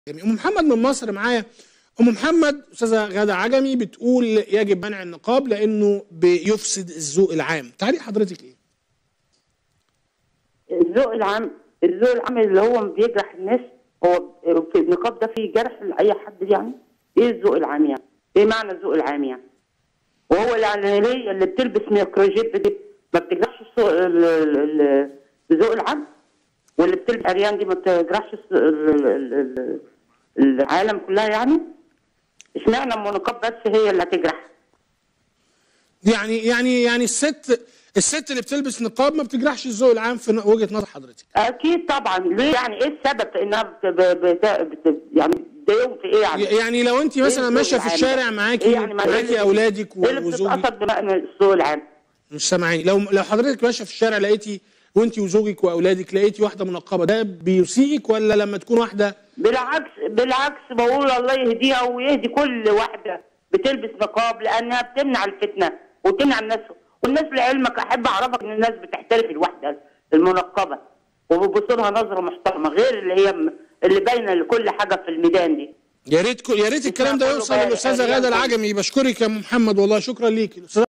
العجمي ام محمد من مصر معايا ام محمد استاذه غاده عجمي بتقول يجب منع النقاب لانه بيفسد الذوق العام تعليق حضرتك ايه الذوق العام الذوق العام اللي هو بيجرح الناس هو في النقاب ده فيه جرح لاي حد يعني ايه الذوق العام يعني؟ ايه معنى الذوق العام يعني؟ وهو الاعلانيه اللي بتلبس ميكروجيب دي ما بتجرحش السوق- ال- ال- ال- الذوق العام واللي بتلبس اريان دي ما بتجرحش الس- ال- ال- ال- العالم كلها يعني؟ اشمعنى ام النقاب بس هي اللي هتجرح؟ يعني يعني يعني الست الست اللي بتلبس نقاب ما بتجرحش الذوق العام في وجهه نظر حضرتك اكيد طبعا ليه يعني ايه السبب في انها بت... بت... بت... يعني بتضايقهم في ايه يعني؟ يعني لو انت مثلا الذوق ماشيه في العام الشارع ده؟ معاكي إيه يعني ما- إيه معاكي اللي- اولادك ايه اللي وزوجك بتتقصد بمعنى الذوق العام؟ مش سامعيني لو لو حضرتك ماشيه في الشارع لقيتي وانت وزوجك واولادك لقيتي واحده منقبه ده بيسيئك ولا لما تكون واحده بالعكس بالعكس بقول الله يهديها ويهدي كل واحده بتلبس نقاب لانها بتمنع الفتنه وتمنع الناس والناس لعلمك احب اعرفك ان الناس بتحترف الواحده المنقبه وبيبصوا لها نظره محترمه غير اللي هي م- اللي باينه لكل حاجه في الميدان دي يا ريت يا ريت الكلام ده كله يوصل بقى للاستاذه يعني غاده يلا. العجمي بشكرك يا أم محمد والله شكرا ليكي